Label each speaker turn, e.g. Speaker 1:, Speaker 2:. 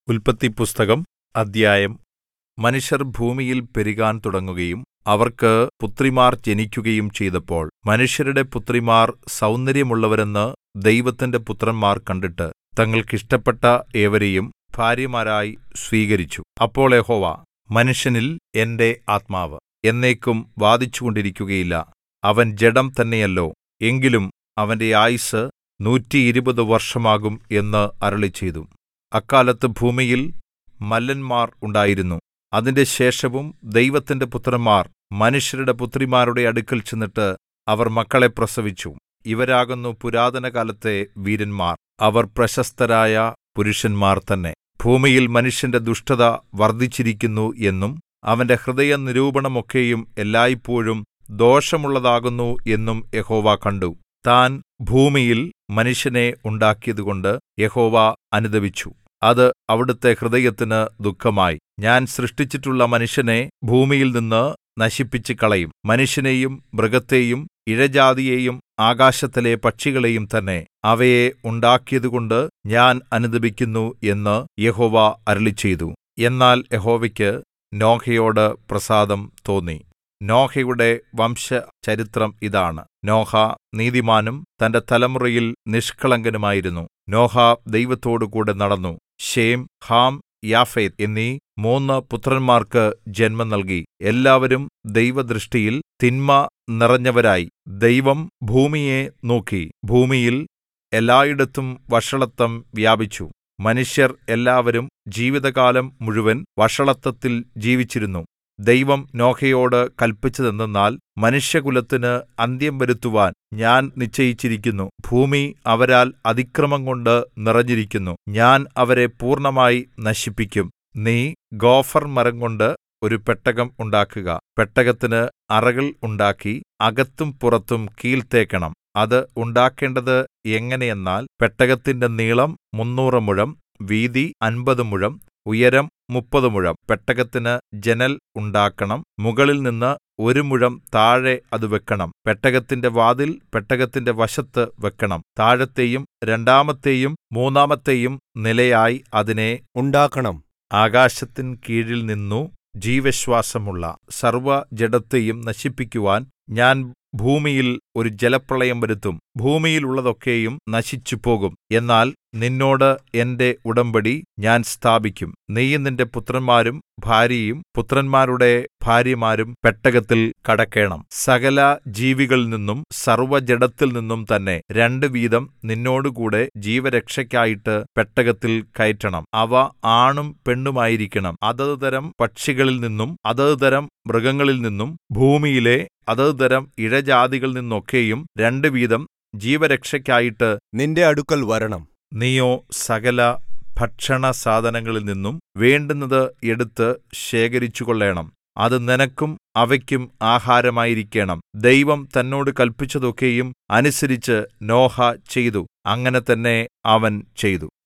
Speaker 1: ഉല്പത്തിപ്പുസ്തകം അദ്ധ്യായം മനുഷ്യർ ഭൂമിയിൽ പെരുകാൻ തുടങ്ങുകയും അവർക്ക് പുത്രിമാർ ജനിക്കുകയും ചെയ്തപ്പോൾ മനുഷ്യരുടെ പുത്രിമാർ സൗന്ദര്യമുള്ളവരെന്ന് ദൈവത്തിന്റെ പുത്രന്മാർ കണ്ടിട്ട് തങ്ങൾക്ക് ഇഷ്ടപ്പെട്ട ഏവരെയും ഭാര്യമാരായി സ്വീകരിച്ചു അപ്പോൾ യഹോവ മനുഷ്യനിൽ എന്റെ ആത്മാവ് എന്നേക്കും വാദിച്ചുകൊണ്ടിരിക്കുകയില്ല അവൻ ജഡം തന്നെയല്ലോ എങ്കിലും അവന്റെ ആയുസ്സ് നൂറ്റിയിരുപത് വർഷമാകും എന്ന് അരുളിച്ചെയ്തു അക്കാലത്ത് ഭൂമിയിൽ മല്ലന്മാർ ഉണ്ടായിരുന്നു അതിന്റെ ശേഷവും ദൈവത്തിന്റെ പുത്രന്മാർ മനുഷ്യരുടെ പുത്രിമാരുടെ അടുക്കൽ ചെന്നിട്ട് അവർ മക്കളെ പ്രസവിച്ചു ഇവരാകുന്നു പുരാതനകാലത്തെ വീരന്മാർ അവർ പ്രശസ്തരായ പുരുഷന്മാർ തന്നെ ഭൂമിയിൽ മനുഷ്യന്റെ ദുഷ്ടത വർദ്ധിച്ചിരിക്കുന്നു എന്നും അവന്റെ ഹൃദയനിരൂപണമൊക്കെയും എല്ലായ്പോഴും ദോഷമുള്ളതാകുന്നു എന്നും യഹോവ കണ്ടു താൻ ഭൂമിയിൽ മനുഷ്യനെ ഉണ്ടാക്കിയതുകൊണ്ട് യഹോവ അനുതപിച്ചു അത് അവിടുത്തെ ഹൃദയത്തിന് ദുഃഖമായി ഞാൻ സൃഷ്ടിച്ചിട്ടുള്ള മനുഷ്യനെ ഭൂമിയിൽനിന്ന് നശിപ്പിച്ചുകളയും മനുഷ്യനെയും മൃഗത്തെയും ഇഴജാതിയെയും ആകാശത്തിലെ പക്ഷികളെയും തന്നെ അവയെ ഉണ്ടാക്കിയതുകൊണ്ട് ഞാൻ അനുതപിക്കുന്നു എന്ന് യഹോവ അരുളിച്ചെയ്തു എന്നാൽ യഹോവയ്ക്ക് നോഹയോട് പ്രസാദം തോന്നി നോഹയുടെ വംശചരിത്രം ഇതാണ് നോഹ നീതിമാനും തന്റെ തലമുറയിൽ നിഷ്കളങ്കനുമായിരുന്നു നോഹ ദൈവത്തോടുകൂടെ നടന്നു ശേം ഹാം യാഫേത്ത് എന്നീ മൂന്ന് പുത്രന്മാർക്ക് ജന്മം നൽകി എല്ലാവരും ദൈവദൃഷ്ടിയിൽ തിന്മ നിറഞ്ഞവരായി ദൈവം ഭൂമിയെ നോക്കി ഭൂമിയിൽ എല്ലായിടത്തും വഷളത്തം വ്യാപിച്ചു മനുഷ്യർ എല്ലാവരും ജീവിതകാലം മുഴുവൻ വഷളത്തത്തിൽ ജീവിച്ചിരുന്നു ദൈവം നോഹയോട് കല്പിച്ചതെന്തെന്നാൽ മനുഷ്യകുലത്തിന് അന്ത്യം വരുത്തുവാൻ ഞാൻ നിശ്ചയിച്ചിരിക്കുന്നു ഭൂമി അവരാൽ അതിക്രമംകൊണ്ട് നിറഞ്ഞിരിക്കുന്നു ഞാൻ അവരെ പൂർണ്ണമായി നശിപ്പിക്കും നീ ഗോഫർ മരംകൊണ്ട് ഒരു പെട്ടകം ഉണ്ടാക്കുക പെട്ടകത്തിന് അറകൾ ഉണ്ടാക്കി അകത്തും പുറത്തും കീൽ തേക്കണം അത് ഉണ്ടാക്കേണ്ടത് എങ്ങനെയെന്നാൽ പെട്ടകത്തിന്റെ നീളം മുന്നൂറ് മുഴം വീതി അൻപത് മുഴം ഉയരം മുപ്പത് മുഴം പെട്ടകത്തിന് ജനൽ ഉണ്ടാക്കണം മുകളിൽ നിന്ന് ഒരു മുഴം താഴെ അത് വെക്കണം പെട്ടകത്തിന്റെ വാതിൽ പെട്ടകത്തിന്റെ വശത്ത് വെക്കണം താഴത്തെയും രണ്ടാമത്തെയും മൂന്നാമത്തെയും നിലയായി അതിനെ
Speaker 2: ഉണ്ടാക്കണം
Speaker 1: ആകാശത്തിൻ കീഴിൽ നിന്നു ജീവശ്വാസമുള്ള സർവ്വജഡത്തെയും നശിപ്പിക്കുവാൻ ഞാൻ ഭൂമിയിൽ ഒരു ജലപ്രളയം വരുത്തും ഭൂമിയിലുള്ളതൊക്കെയും നശിച്ചുപോകും എന്നാൽ നിന്നോട് എന്റെ ഉടമ്പടി ഞാൻ സ്ഥാപിക്കും നീയും നിന്റെ പുത്രന്മാരും ഭാര്യയും പുത്രന്മാരുടെ ഭാര്യമാരും പെട്ടകത്തിൽ കടക്കേണം സകല ജീവികളിൽ നിന്നും സർവ്വജഡത്തിൽ നിന്നും തന്നെ രണ്ട് വീതം നിന്നോടുകൂടെ ജീവരക്ഷയ്ക്കായിട്ട് പെട്ടകത്തിൽ കയറ്റണം അവ ആണും പെണ്ണുമായിരിക്കണം അതത് തരം പക്ഷികളിൽ നിന്നും അതത് തരം മൃഗങ്ങളിൽ നിന്നും ഭൂമിയിലെ അതത് തരം ഇഴജാതികളിൽ നിന്നൊക്കെയും രണ്ട് വീതം ജീവരക്ഷയ്ക്കായിട്ട്
Speaker 2: നിന്റെ അടുക്കൽ വരണം
Speaker 1: നീയോ സകല ഭക്ഷണസാധനങ്ങളിൽ നിന്നും വേണ്ടുന്നത് എടുത്ത് ശേഖരിച്ചുകൊള്ളേണം അത് നിനക്കും അവയ്ക്കും ആഹാരമായിരിക്കേണം ദൈവം തന്നോട് കല്പിച്ചതൊക്കെയും അനുസരിച്ച് നോഹ ചെയ്തു അങ്ങനെ തന്നെ അവൻ ചെയ്തു